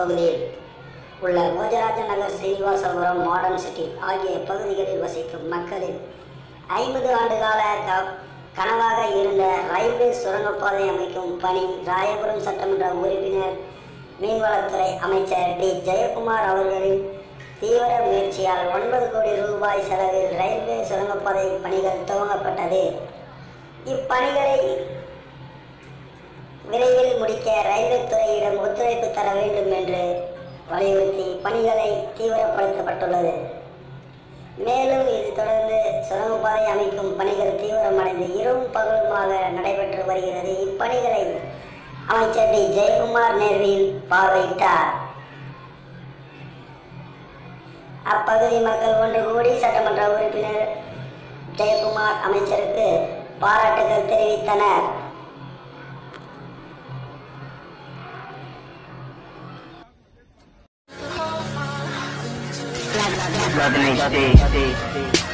தொகுதியில் உள்ள Bhojaraja Nagar Srinivasapuram modern city ஆகிய பகுதிகளில் வசிக்கும் மக்களின் ஐம்பது ஆண்டுகால க- கனவாக இருந்த ரயில்வே சுரங்கப்பாதை அமைக்கும் பணி ராயபுரம் சட்டமன்ற உறுப்பினர் மீன்வளத்துறை அமைச்சர் டி ஜெயக்குமார் அவர்களின் தீவிர முயற்சியால் ஒன்பது கோடி ரூபாய் செலவில் ரயில்வே சுரங்கப்பாதை பணிகள் துவங்கப்பட்டது இப்பணிகளை விரைவில் முடிக்க ரயில்வே துறையிடம் ஒத்துழைப்பு தர வேண்டும் என்று வலியுறுத்தி பணிகளை தீவிரப்படுத்தப்பட்டுள்ளது மேலும் இது தொடர்ந்து சுரங்கப்பாதை அமைக்கும் பணிகள் தீவிரமடைந்து இரவும் பகலுமாக நடைபெற்று வருகிறது இப்பணிகளை அமைச்சர் டி ஜெயக்குமார் நேர்வில் பார்வையிட்டார் அப்பகுதி மக்கள் ஒன்று கூடி சட்டமன்ற உறுப்பினர் ஜெயக்குமார் அமைச்சருக்கு பாராட்டுகள் தெரிவித்தனர் Blood HD.